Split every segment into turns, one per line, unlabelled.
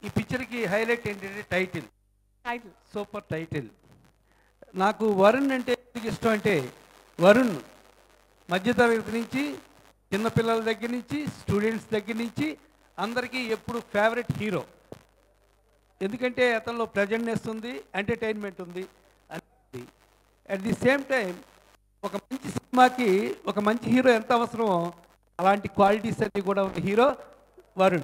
ఈ పిక్చర్కి హైలైట్ ఏంటంటే టైటిల్
టైటిల్
సూపర్ టైటిల్ నాకు వరుణ్ అంటే ఎందుకు ఇష్టం అంటే వరుణ్ మధ్యతరగతి నుంచి చిన్నపిల్లల దగ్గర నుంచి స్టూడెంట్స్ దగ్గర నుంచి అందరికీ ఎప్పుడు ఫేవరెట్ హీరో ఎందుకంటే అతనిలో ప్రజెంట్నెస్ ఉంది ఎంటర్టైన్మెంట్ ఉంది అని అట్ ది సేమ్ టైం ఒక మంచి సినిమాకి ఒక మంచి హీరో ఎంత అవసరమో అలాంటి క్వాలిటీస్ అన్ని కూడా ఉన్న హీరో వరుణ్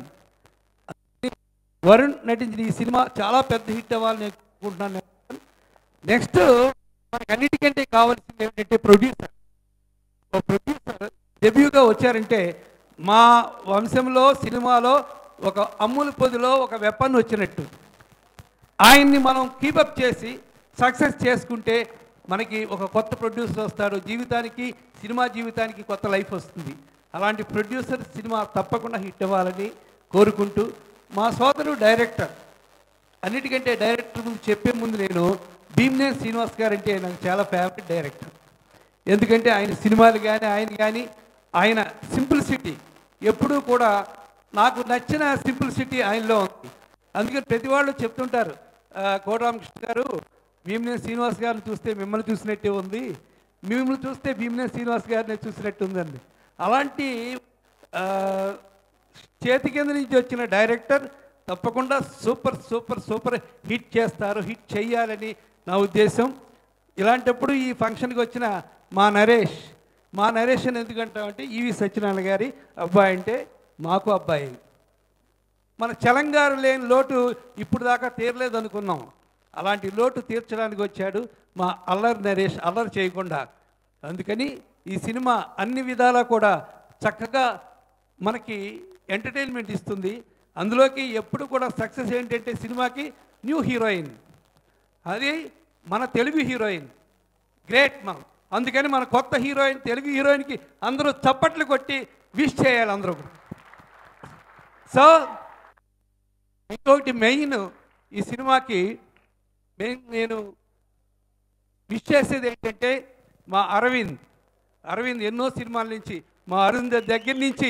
వరుణ్ నటించిన ఈ సినిమా చాలా పెద్ద హిట్ అవ్వాలని నేను అనుకుంటున్నాను నెక్స్ట్ మనకు అన్నిటికంటే కావాల్సింది ఏంటంటే ప్రొడ్యూసర్ ఒక ప్రొడ్యూసర్ డెబ్యూగా వచ్చారంటే మా వంశంలో సినిమాలో ఒక అమ్ముల పొదిలో ఒక వెపన్ వచ్చినట్టు ఆయన్ని మనం కీపప్ చేసి సక్సెస్ చేసుకుంటే మనకి ఒక కొత్త ప్రొడ్యూసర్ వస్తాడు జీవితానికి సినిమా జీవితానికి కొత్త లైఫ్ వస్తుంది అలాంటి ప్రొడ్యూసర్ సినిమా తప్పకుండా హిట్ అవ్వాలని కోరుకుంటూ మా సోదరు డైరెక్టర్ అన్నిటికంటే డైరెక్టర్ ముందు చెప్పే ముందు నేను భీమ్నే శ్రీనివాస్ గారు అంటే నాకు చాలా ఫేవరెట్ డైరెక్టర్ ఎందుకంటే ఆయన సినిమాలు కానీ ఆయన కానీ ఆయన సింప్లిసిటీ ఎప్పుడూ కూడా నాకు నచ్చిన సింప్లిసిటీ ఆయనలో ఉంది అందుకని ప్రతి వాళ్ళు చెప్తుంటారు "ఆ, కోటరామకృష్ణ గారు భీమనే శ్రీనివాస్ గారిని చూస్తే మిమ్మల్ని చూసినట్టే ఉంది మిమ్మల్ని చూస్తే భీమనే శ్రీనివాస్ గారిని చూసినట్టు ఉందండి అలాంటి ఆ, చేతి కింద నుంచి వచ్చిన డైరెక్టర్ తప్పకుండా సూపర్ సూపర్ సూపర్ హిట్ చేస్తారు హిట్ చెయ్యాలని నా ఉద్దేశం ఇలాంటప్పుడు ఈ ఫంక్షన్కి వచ్చిన మా నరేష్ మా నరేష్ అని ఎందుకంటామంటే ఈవి సత్యనారాయణ గారి అబ్బాయి అంటే మాకు అబ్బాయి మన చలంగారు లేని లోటు ఇప్పుడు దాకా తీరలేదు అనుకున్నాం అలాంటి లోటు తీర్చడానికి వచ్చాడు మా అల్లరి నరేష్ అల్లరి చేయకుండా అందుకని ఈ సినిమా అన్ని విధాలా కూడా చక్కగా మనకి ఎంటర్టైన్మెంట్ ఇస్తుంది అందులోకి ఎప్పుడు కూడా సక్సెస్ ఏంటంటే సినిమాకి న్యూ హీరోయిన్ అది మన తెలుగు హీరోయిన్ గ్రేట్ మనం అందుకని మన కొత్త హీరోయిన్ తెలుగు హీరోయిన్కి అందరూ చప్పట్లు కొట్టి విష్ చేయాలి అందరూ కూడా. సో ఇంకొకటి మెయిన్ ఈ సినిమాకి మెయిన్ నేను విష్ చేసేది ఏంటంటే మా అరవింద్ అరవింద్ ఎన్నో సినిమాల నుంచి మా అరవింద్ దగ్గర నుంచి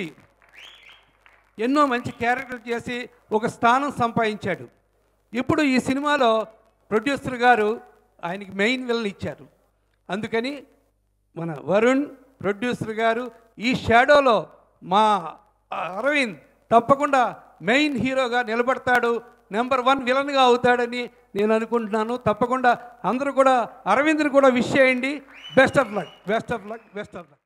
ఎన్నో మంచి క్యారెక్టర్ చేసి ఒక స్థానం సంపాదించాడు ఇప్పుడు ఈ సినిమాలో ప్రొడ్యూసర్ గారు ఆయనకి మెయిన్ విలన్ ఇచ్చారు అందుకని మన వరుణ్ ప్రొడ్యూసర్ గారు ఈ షాడోలో మా అరవింద్ తప్పకుండా మెయిన్ హీరోగా నిలబడతాడు నెంబర్ వన్ విలన్గా అవుతాడని నేను అనుకుంటున్నాను తప్పకుండా అందరూ కూడా అరవింద్ని కూడా విష్ చేయండి best of luck best of luck best of luck